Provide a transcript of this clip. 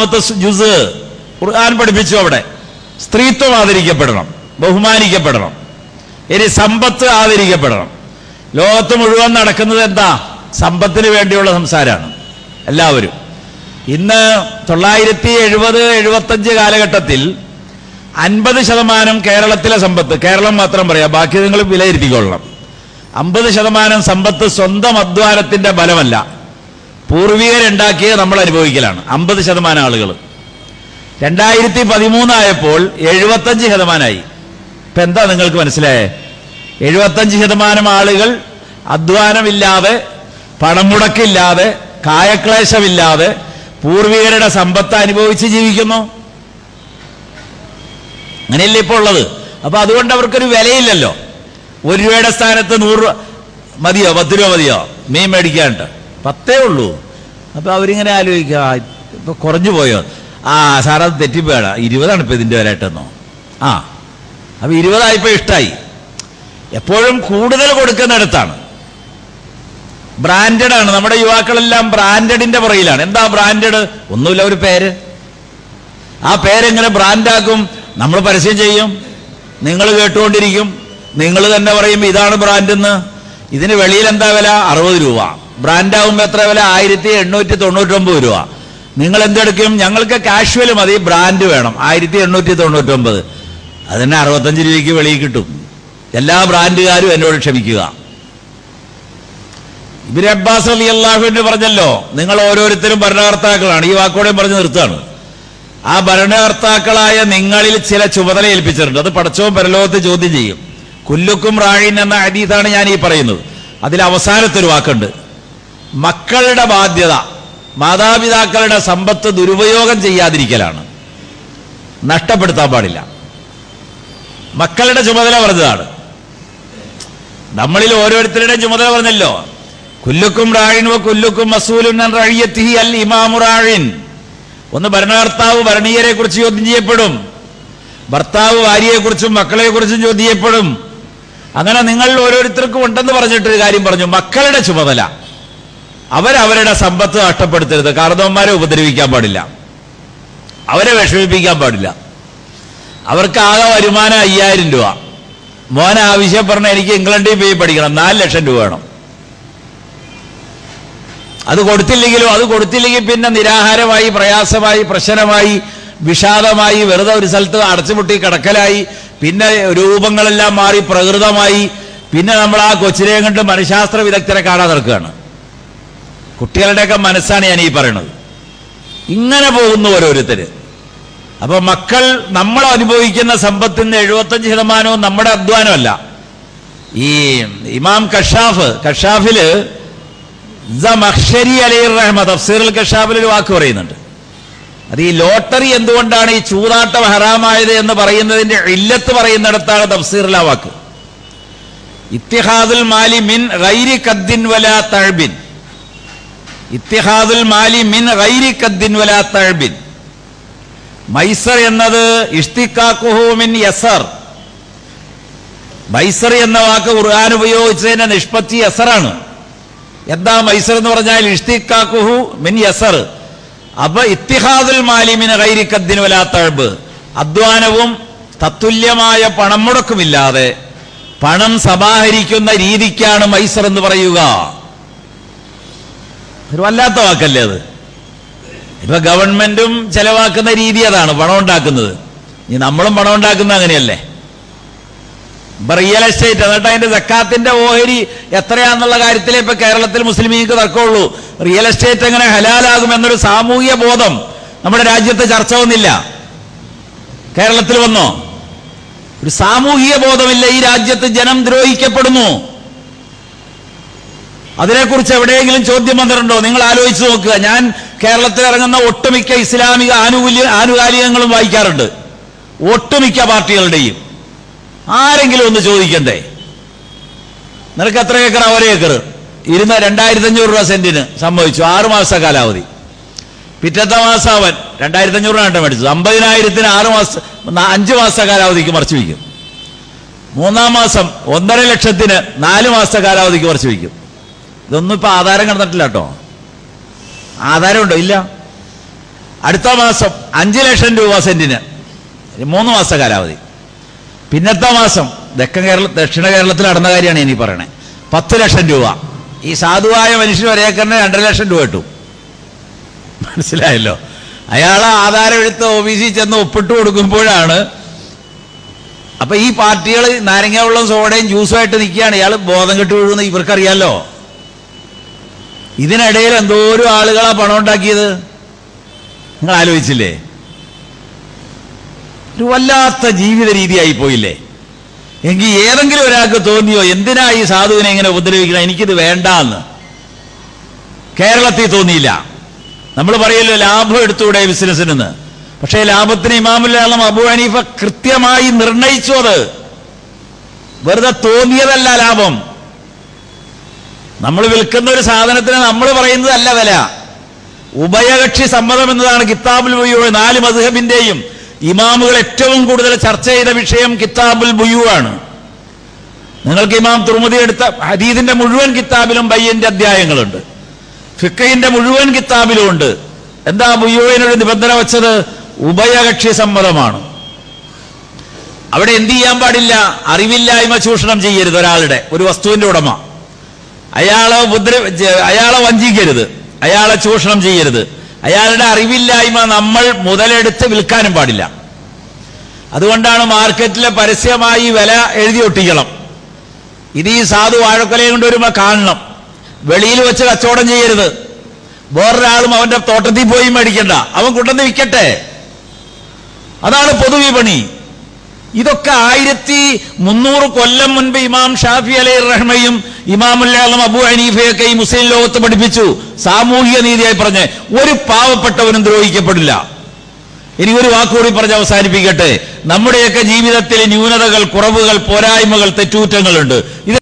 ഒന്നാമത്തെ ജുസ് ഖുർആൻ പഠിപ്പിച്ചു അവിടെ സ്ത്രീത്വം ആദരിക്കപ്പെടണം ബഹുമാനിക്കപ്പെടണം ഇനി സമ്പത്ത് ആദരിക്കപ്പെടണം ലോകത്ത് മുഴുവൻ നടക്കുന്നത് എന്താ സമ്പത്തിന് വേണ്ടിയുള്ള സംസാരമാണ് എല്ലാവരും ഇന്ന് തൊള്ളായിരത്തി എഴുപത് എഴുപത്തഞ്ച് കാലഘട്ടത്തിൽ അൻപത് ശതമാനം കേരളത്തിലെ സമ്പത്ത് കേരളം മാത്രം പറയാം ബാക്കി നിങ്ങൾ വിലയിരുത്തിക്കൊള്ളണം അമ്പത് ശതമാനം സമ്പത്ത് സ്വന്തം അധ്വാനത്തിന്റെ ബലമല്ല പൂർവികരുണ്ടാക്കിയത് നമ്മൾ അനുഭവിക്കലാണ് അമ്പത് ശതമാനം ആളുകൾ രണ്ടായിരത്തി പതിമൂന്നായപ്പോൾ എഴുപത്തഞ്ച് ശതമാനമായി ഇപ്പൊ എന്താ നിങ്ങൾക്ക് മനസ്സിലായേ എഴുപത്തഞ്ച് ശതമാനം ആളുകൾ അധ്വാനമില്ലാതെ പണം മുടക്കില്ലാതെ കായക്ലേശമില്ലാതെ പൂർവികരുടെ സമ്പത്ത് അനുഭവിച്ച് ജീവിക്കുന്നു അങ്ങനെയല്ലേ ഇപ്പോൾ ഉള്ളത് അപ്പൊ അതുകൊണ്ട് അവർക്കൊരു വിലയില്ലല്ലോ ഒരു രൂപയുടെ സ്ഥാനത്ത് നൂറ് രൂപ മതിയോ പത്ത് രൂപ മതിയോ മീൻ മേടിക്കാണ്ട് പത്തേ ഉള്ളൂ അപ്പൊ അവരിങ്ങനെ ആലോചിക്കുക "ആ, ഇപ്പൊ കുറഞ്ഞു പോയോ ആ സാർ അത് തെറ്റിപ്പോയാ ഇരുപതാണ് ഇപ്പൊ ഇതിന്റെ വിലയിട്ടെന്നോ ആ അപ്പൊ ഇരുപതായിപ്പോ ഇഷ്ടായി എപ്പോഴും കൂടുതൽ കൊടുക്കുന്നിടത്താണ് ബ്രാൻഡഡ് ആണ് നമ്മുടെ യുവാക്കളെല്ലാം ബ്രാൻഡഡിന്റെ പുറയിലാണ് എന്താ ബ്രാൻഡഡ് ഒന്നുമില്ല ഒരു പേര് ആ പേരെങ്ങനെ ബ്രാൻഡാക്കും നമ്മൾ പരസ്യം ചെയ്യും നിങ്ങൾ കേട്ടുകൊണ്ടിരിക്കും നിങ്ങൾ തന്നെ പറയും ഇതാണ് ബ്രാൻഡ് എന്ന് ഇതിന് വെളിയിൽ എന്താ വില അറുപത് രൂപ ബ്രാൻഡാകുമ്പോൾ എത്ര വില ആയിരത്തി എണ്ണൂറ്റി തൊണ്ണൂറ്റൊമ്പത് രൂപ നിങ്ങൾ എന്തെടുക്കും ഞങ്ങൾക്ക് കാഷ്വൽ മതി ബ്രാൻഡ് വേണം ആയിരത്തി എണ്ണൂറ്റി തൊണ്ണൂറ്റൊമ്പത് അതിന് അറുപത്തഞ്ച് രൂപയ്ക്ക് വെളിയിൽ കിട്ടും എല്ലാ ബ്രാൻഡുകാരും എന്നോട് ക്ഷമിക്കുക ഇബിൻ അബ്ബാസ് അലി അള്ളാഹുവിന് പറഞ്ഞല്ലോ നിങ്ങൾ ഓരോരുത്തരും ഭരണകർത്താക്കളാണ് ഈ വാക്കോടെയും പറഞ്ഞ് നിർത്താണ് ആ ഭരണകർത്താക്കളായ നിങ്ങളിൽ ചില ചുമതല ഏൽപ്പിച്ചിട്ടുണ്ട് അത് പടച്ചവും പരലോകത്ത് ചോദ്യം ചെയ്യും കുല്ലുക്കും റാഴിൻ എന്ന ഹദീസാണ് ഞാൻ ഈ പറയുന്നത് അതിൽ അവസാനത്തെ ഒരു വാക്കുണ്ട് മക്കളുടെ ബാധ്യത മാതാപിതാക്കളുടെ സമ്പത്ത് ദുരുപയോഗം ചെയ്യാതിരിക്കലാണ് നഷ്ടപ്പെടുത്താൻ പാടില്ല മക്കളുടെ ചുമതല പറഞ്ഞതാണ് നമ്മളിൽ ഓരോരുത്തരുടെയും ചുമതല പറഞ്ഞല്ലോ കുല്ലുക്കും റാഴിൻ വ കുല്ലുക്കും മസൂലുൻ അൻ റഴിയത്തിഹി അൽ ഇമാമു റാഴിൻ ഒന്ന് ഭരണകർത്താവ് ഭരണീയരെ കുറിച്ച് ചോദ്യം ചെയ്യപ്പെടും ഭർത്താവ് ഭാര്യയെക്കുറിച്ചും മക്കളെക്കുറിച്ചും ചോദ്യം ചെയ്യപ്പെടും അങ്ങനെ നിങ്ങൾ ഓരോരുത്തർക്കും ഉണ്ടെന്ന് പറഞ്ഞിട്ടൊരു കാര്യം പറഞ്ഞു മക്കളുടെ ചുമതല അവരവരുടെ സമ്പത്ത് നഷ്ടപ്പെടുത്തരുത് കാർന്നവന്മാരെ ഉപദ്രവിക്കാൻ പാടില്ല അവരെ വിഷമിപ്പിക്കാൻ പാടില്ല അവർക്ക് ആകെ വരുമാനം അയ്യായിരം രൂപ മോൻ ആവശ്യം പറഞ്ഞ എനിക്ക് ഇംഗ്ലണ്ടിൽ പോയി പഠിക്കണം നാല് ലക്ഷം രൂപ വേണം അത് കൊടുത്തില്ലെങ്കിലും അത് കൊടുത്തില്ലെങ്കിൽ പിന്നെ നിരാഹാരമായി പ്രയാസമായി പ്രശ്നമായി വിഷാദമായി വെറുതെ ഒരു സ്ഥലത്ത് അടച്ചുമുട്ടി കിടക്കലായി പിന്നെ രൂപങ്ങളെല്ലാം മാറി പ്രകൃതമായി പിന്നെ നമ്മൾ ആ കൊച്ചിനെ കണ്ട് മനഃശാസ്ത്ര വിദഗ്ധരെ കാണാൻ നടക്കുകയാണ് കുട്ടികളുടെയൊക്കെ മനസ്സാണ് ഞാൻ ഈ പറയുന്നത് ഇങ്ങനെ പോകുന്നു ഓരോരുത്തര് അപ്പൊ മക്കൾ നമ്മൾ അനുഭവിക്കുന്ന സമ്പത്തിന്റെ എഴുപത്തഞ്ച് ശതമാനവും നമ്മുടെ അധ്വാനമല്ല ഈ ഇമാം കഷാഫ് കഷാഫില് മഹ്ഷരി അലി റഹ്മ തഫ്സീറുൽ കഷാഫിൽ ഒരു വാക്ക് പറയുന്നുണ്ട് അത് ഈ ലോട്ടറി എന്തുകൊണ്ടാണ് ഈ ചൂതാട്ടം ഹറാമായത് എന്ന് പറയുന്നതിന്റെ ഇല്ലത്ത് പറയുന്നിടത്താണ് തഫ്സീറിൽ ആ വാക്ക് ഇത്തിഹാദുൽ മാലി മിൻ ഗൈരി കദ്ദിൻ വലാ തഴ്ബിൻ ഇത്തിഹാദുൽ മാലി മിൻ ഗൈരി കദ്ദിൻ വലാ തഴ്ബിൻ മൈസർ എന്നത് ഇഷ്തിക്കാക്കുഹു മിൻ യസർ മൈസർ എന്ന വാക്ക് ഖുർആൻ ഉപയോഗിച്ചതിന്റെ നിഷ്പത്തി യസറാണ് എന്താ മൈസർ എന്ന് പറഞ്ഞാൽ ഇഷ്തിക്കാക്കുഹു മിൻ യസർ അപ്പൊ ഇത്തിഹാദുൽ മാലിമിന് കൈരിക്കദ്ദിന് വലാത്തഴബ് അധ്വാനവും തത്തുല്യമായ പണം മുടക്കുമില്ലാതെ പണം സമാഹരിക്കുന്ന രീതിക്കാണ് മൈസർ എന്ന് പറയുക ഒരു വല്ലാത്ത വാക്കല്ലേ അത് ഇപ്പൊ ഗവൺമെന്റും ചെലവാക്കുന്ന രീതി അതാണ് പണം ഉണ്ടാക്കുന്നത് ഇനി നമ്മളും പണം ഉണ്ടാക്കുന്ന അങ്ങനെയല്ലേ ഇപ്പൊ റിയൽ എസ്റ്റേറ്റ് എന്നിട്ട് അതിന്റെ ജക്കാത്തിന്റെ ഓഹരി എത്രയാന്നുള്ള കാര്യത്തിലേ ഇപ്പൊ കേരളത്തിൽ മുസ്ലിമീങ്ങൾക്ക് തർക്കമുള്ളൂ റിയൽ എസ്റ്റേറ്റ് എങ്ങനെ ഹലാലാകും എന്നൊരു സാമൂഹിക ബോധം നമ്മുടെ രാജ്യത്ത് ചർച്ച വന്നില്ല കേരളത്തിൽ വന്നോ ഒരു സാമൂഹിക ബോധമില്ല ഈ രാജ്യത്ത് ജനം ദ്രോഹിക്കപ്പെടുന്നു അതിനെക്കുറിച്ച് എവിടെയെങ്കിലും ചോദ്യം വന്നിട്ടുണ്ടോ നിങ്ങൾ ആലോചിച്ച് നോക്കുക ഞാൻ കേരളത്തിൽ ഇറങ്ങുന്ന ഒട്ടുമിക്ക ഇസ്ലാമിക ആനുകൂല്യ ആനുകാലികങ്ങളും വായിക്കാറുണ്ട് ഒട്ടുമിക്ക പാർട്ടികളുടെയും ആരെങ്കിലും ഒന്ന് ചോദിക്കണ്ടേ നിനക്ക് എത്ര ഏക്കർ ഒരു ഏക്കർ ഇരുന്ന രണ്ടായിരത്തി അഞ്ഞൂറ് രൂപ സെന്റിന് സംഭവിച്ചു ആറ് മാസ കാലാവധി പിറ്റത്തെ മാസം അവൻ രണ്ടായിരത്തി അഞ്ഞൂറ് രൂപ മേടിച്ചത് അമ്പതിനായിരത്തിന് ആറ് മാസം അഞ്ച് മാസ കാലാവധിക്ക് മറച്ചു വയ്ക്കും മൂന്നാം മാസം ഒന്നര ലക്ഷത്തിന് നാല് മാസ കാലാവധിക്ക് മറച്ചു വയ്ക്കും ഇതൊന്നും ഇപ്പൊ ആധാരം കിടന്നിട്ടില്ല കേട്ടോ ആധാരമുണ്ടോ ഇല്ല അടുത്ത മാസം അഞ്ച് ലക്ഷം രൂപ സെന്റിന് മൂന്ന് മാസ കാലാവധി പിന്നത്തെ മാസം തെക്കൻ കേരള ദക്ഷിണ കേരളത്തിൽ നടന്ന കാര്യമാണ് ഇനി പറയണേ പത്ത് ലക്ഷം രൂപ ഈ സാധുവായ മനുഷ്യന് ഒരേക്കറിന് രണ്ടര ലക്ഷം രൂപ കിട്ടും മനസ്സിലായല്ലോ അയാൾ ആധാരം എടുത്ത് ഓഫീസിൽ ചെന്ന് ഒപ്പിട്ട് കൊടുക്കുമ്പോഴാണ് അപ്പൊ ഈ പാർട്ടികൾ നാരങ്ങ വെള്ളം സോഡയും ജ്യൂസുമായിട്ട് നിൽക്കുകയാണ് ഇയാൾ ബോധം കെട്ട് വീഴുന്ന ഇവർക്കറിയാലോ ഇതിനിടയിൽ എന്തോരം ആളുകളാ പണം ഉണ്ടാക്കിയത് നിങ്ങൾ ആലോചിച്ചില്ലേ ഒരു വല്ലാത്ത ജീവിത രീതിയായി പോയില്ലേ എങ്കിൽ ഏതെങ്കിലും ഒരാൾക്ക് തോന്നിയോ എന്തിനാ ഈ സാധുവിനെ ഇങ്ങനെ ഉപദ്രവിക്കണം എനിക്കിത് വേണ്ടാന്ന് കേരളത്തിൽ തോന്നിയില്ല നമ്മൾ പറയല്ലോ ലാഭം എടുത്തുകൂടെ ബിസിനസ്സിനെന്ന് പക്ഷേ ലാഭത്തിന് ഇമാമുല്ലാം അബു ഹനീഫ കൃത്യമായി നിർണയിച്ചു അത് വെറുതെ തോന്നിയതല്ല ലാഭം നമ്മൾ വിൽക്കുന്ന ഒരു സാധനത്തിന് നമ്മൾ പറയുന്നതല്ല വില ഉഭയകക്ഷി സമ്മതം എന്നതാണ് കിതാബുൽ ബുയു നാല് മധുഹബിന്റെയും ഇമാമുകൾ ഏറ്റവും കൂടുതൽ ചർച്ച ചെയ്ത വിഷയം കിതാബുൽ ബുയു ആണ് നിങ്ങൾക്ക് ഇമാം തുർമുദി എടുത്ത ഹദീദിന്റെ മുഴുവൻ കിതാബിലും ബയ്യന്റെ അധ്യായങ്ങളുണ്ട് ഫിക്കഹിന്റെ മുഴുവൻ കിതാബിലും ഉണ്ട് എന്താ ബുയുവിനൊരു നിബന്ധന വെച്ചത് ഉഭയകക്ഷി സമ്മതമാണ് അവിടെ എന്ത് ചെയ്യാൻ പാടില്ല അറിവില്ലായ്മ ചൂഷണം ചെയ്യരുത് ഒരാളുടെ ഒരു വസ്തുവിന്റെ ഉടമ അയാളെ ഉപദ്ര അയാളെ വഞ്ചിക്കരുത് അയാളെ ചൂഷണം ചെയ്യരുത് അയാളുടെ അറിവില്ലായ്മ നമ്മൾ മുതലെടുത്ത് വിൽക്കാനും പാടില്ല അതുകൊണ്ടാണ് മാർക്കറ്റിലെ പരസ്യമായി വില എഴുതി ഒട്ടിക്കണം ഇത് ഈ സാധു വാഴക്കൊലയും കൊണ്ട് വരുമ്പോൾ കാണണം വെളിയിൽ വെച്ച് കച്ചവടം ചെയ്യരുത് വേറൊരാളും അവന്റെ തോട്ടത്തിൽ പോയി മേടിക്കണ്ട അവൻ കൊണ്ടുവന്ന് വിൽക്കട്ടെ അതാണ് പൊതുവിപണി ഇതൊക്കെ ആയിരത്തി മുന്നൂറ് കൊല്ലം മുൻപ് ഇമാം ഷാഫി അലൈ റഹ്മയും ഇമാമുല്ലാം അബു ഹനീഫയൊക്കെ ഈ മുസ്ലിം ലോകത്ത് പഠിപ്പിച്ചു സാമൂഹിക നീതിയായി പറഞ്ഞ് ഒരു പാവപ്പെട്ടവനും ദ്രോഹിക്കപ്പെടില്ല ഇനി ഒരു വാക്കുകൂടി പറഞ്ഞ് അവസാനിപ്പിക്കട്ടെ നമ്മുടെയൊക്കെ ജീവിതത്തിൽ ന്യൂനതകൾ കുറവുകൾ പോരായ്മകൾ തെറ്റുകുറ്റങ്ങളുണ്ട് ഇത്